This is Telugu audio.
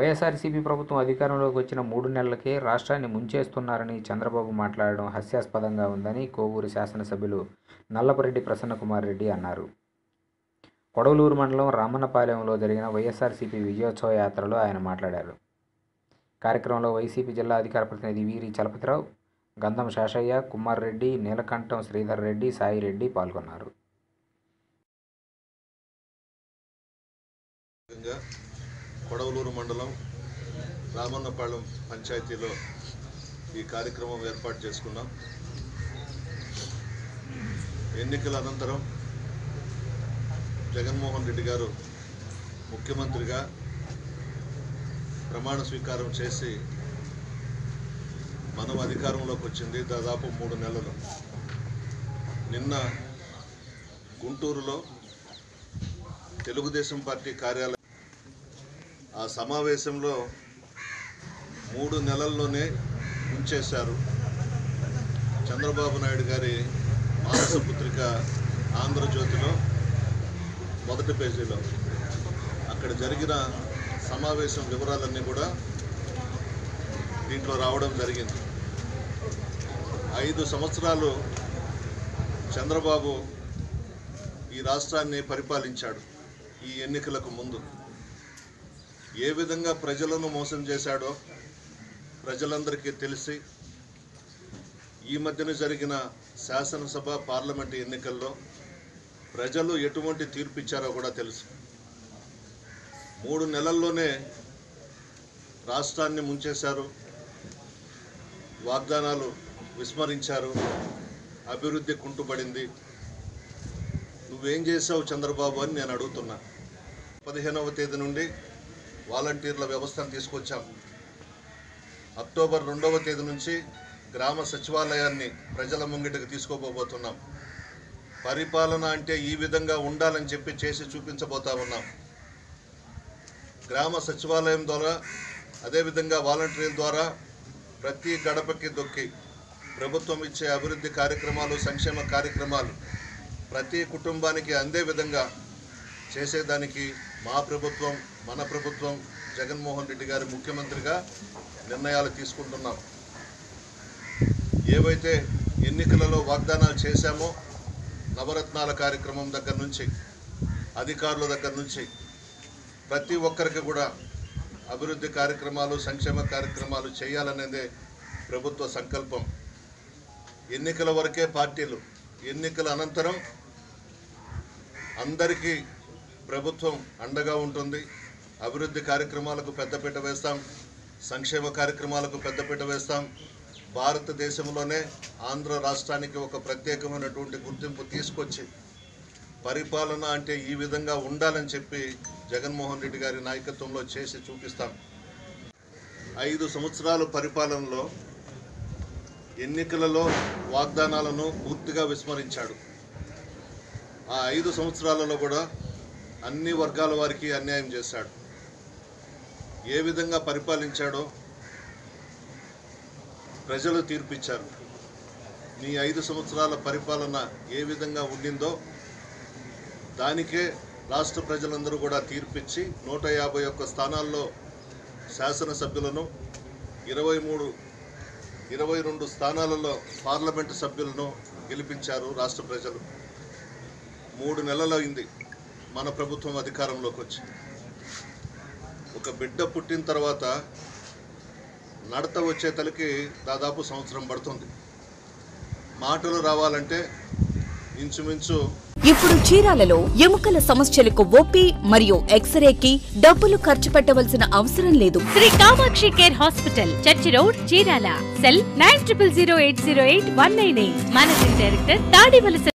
వైఎస్ఆర్సీపీ ప్రభుత్వం అధికారంలోకి వచ్చిన మూడు నెలలకే రాష్ట్రాన్ని ముంచేస్తున్నారని చంద్రబాబు మాట్లాడడం హాస్యాస్పదంగా ఉందని కోవూరు శాసనసభ్యులు నల్లపరెడ్డి ప్రసన్నకుమార్ రెడ్డి అన్నారు కొడవలూరు మండలం రామన్నపాలెంలో జరిగిన వైఎస్ఆర్సీపీ విజయోత్సవ యాత్రలో ఆయన మాట్లాడారు కార్యక్రమంలో వైసీపీ జిల్లా అధికార ప్రతినిధి వీరి చలపతిరావు గంధం శాషయ్య కుమార్ రెడ్డి నీలకంఠం శ్రీధర్ రెడ్డి సాయి రెడ్డి పాల్గొన్నారు భాగంగా కొడవలూరు మండలం రామన్నపాళెం పంచాయతీలో ఈ కార్యక్రమం ఏర్పాటు చేసుకున్నాం ఎన్నికల అనంతరం జగన్మోహన్ రెడ్డి గారు ముఖ్యమంత్రిగా ప్రమాణ స్వీకారం చేసి మనం అధికారంలోకి వచ్చింది దాదాపు మూడు నెలలు నిన్న గుంటూరులో తెలుగుదేశం పార్టీ కార్యాలయం ఆ సమావేశంలో మూడు నెలల్లోనే ఉంచేశారు చంద్రబాబు నాయుడు గారి మానస పుత్రిక ఆంధ్రజ్యోతిలో మొదటి పేజీలో అక్కడ జరిగిన సమావేశం వివరాలన్నీ కూడా దీంట్లో రావడం జరిగింది ఐదు సంవత్సరాలు చంద్రబాబు ఈ రాష్ట్రాన్ని పరిపాలించాడు ఈ ఎన్నికలకు ముందు ఏ విధంగా ప్రజలను మోసం చేశాడో ప్రజలందరికీ తెలిసి ఈ మధ్యన జరిగిన శాసనసభ పార్లమెంటు ఎన్నికల్లో ప్రజలు ఎటువంటి తీర్పు ఇచ్చారో కూడా తెలుసు మూడు నెలల్లోనే రాష్ట్రాన్ని ముంచేశారు వాగ్దానాలు విస్మరించారు అభివృద్ధి కుంటుపడింది నువ్వేం చేసావు చంద్రబాబు అని నేను అడుగుతున్నా పదిహేనవ తేదీ నుండి వాలంటీర్ల వ్యవస్థను తీసుకొచ్చాం అక్టోబర్ రెండవ తేదీ నుంచి గ్రామ సచివాలయాన్ని ప్రజల ముంగిటకు తీసుకోబోతున్నాం పరిపాలన అంటే ఈ విధంగా ఉండాలని చెప్పి చేసి చూపించబోతా ఉన్నాం గ్రామ సచివాలయం ద్వారా అదేవిధంగా వాలంటీర్ల ద్వారా ప్రతి గడపకి దొక్కి ప్రభుత్వం ఇచ్చే అభివృద్ధి కార్యక్రమాలు సంక్షేమ కార్యక్రమాలు ప్రతి కుటుంబానికి అందే విధంగా చేసేదానికి మా ప్రభుత్వం మన ప్రభుత్వం జగన్మోహన్ రెడ్డి గారి ముఖ్యమంత్రిగా నిర్ణయాలు తీసుకుంటున్నాం ఏవైతే ఎన్నికలలో వాగ్దానాలు చేశామో నవరత్నాల కార్యక్రమం దగ్గర నుంచి అధికారుల దగ్గర నుంచి ప్రతి ఒక్కరికి కూడా అభివృద్ధి కార్యక్రమాలు సంక్షేమ కార్యక్రమాలు చేయాలనేదే ప్రభుత్వ సంకల్పం ఎన్నికల వరకే పార్టీలు ఎన్నికల అనంతరం అందరికీ ప్రభుత్వం అండగా ఉంటుంది అభివృద్ధి కార్యక్రమాలకు పెద్దపీట వేస్తాం సంక్షేమ కార్యక్రమాలకు పెద్దపీట వేస్తాం భారతదేశంలోనే ఆంధ్ర రాష్ట్రానికి ఒక ప్రత్యేకమైనటువంటి గుర్తింపు తీసుకొచ్చి పరిపాలన అంటే ఈ విధంగా ఉండాలని చెప్పి జగన్మోహన్ రెడ్డి గారి నాయకత్వంలో చేసి చూపిస్తాం ఐదు సంవత్సరాల పరిపాలనలో ఎన్నికలలో వాగ్దానాలను పూర్తిగా విస్మరించాడు ఆ ఐదు సంవత్సరాలలో కూడా అన్ని వర్గాల వారికి అన్యాయం చేశాడు ఏ విధంగా పరిపాలించాడో ప్రజలు తీర్పిచ్చారు నీ ఐదు సంవత్సరాల పరిపాలన ఏ విధంగా ఉండిందో దానికే రాష్ట్ర ప్రజలందరూ కూడా తీర్పిచ్చి నూట యాభై ఒక్క స్థానాల్లో శాసనసభ్యులను ఇరవై మూడు ఇరవై రెండు స్థానాలలో పార్లమెంటు సభ్యులను గెలిపించారు రాష్ట్ర ప్రజలు మూడు నెలలు అయింది మన ప్రభుత్వం అధికారంలోకి వచ్చి ఒక బిడ్డ పుట్టిన తర్వాత నడత వచ్చే తలకి దాదాపు సంవత్సరం పడుతుంది మాటలు రావాలంటే ఇంచుమించు ఇప్పుడు చీరాలలో ఎముకల సమస్యలకు ఓపీ మరియు ఎక్స్రేకి డబ్బులు ఖర్చు పెట్టవలసిన అవసరం లేదు Shri Kamakshi care hospital church road Chirala cell nine triple zero eight zero eight one nine eight managing director Tadivalasa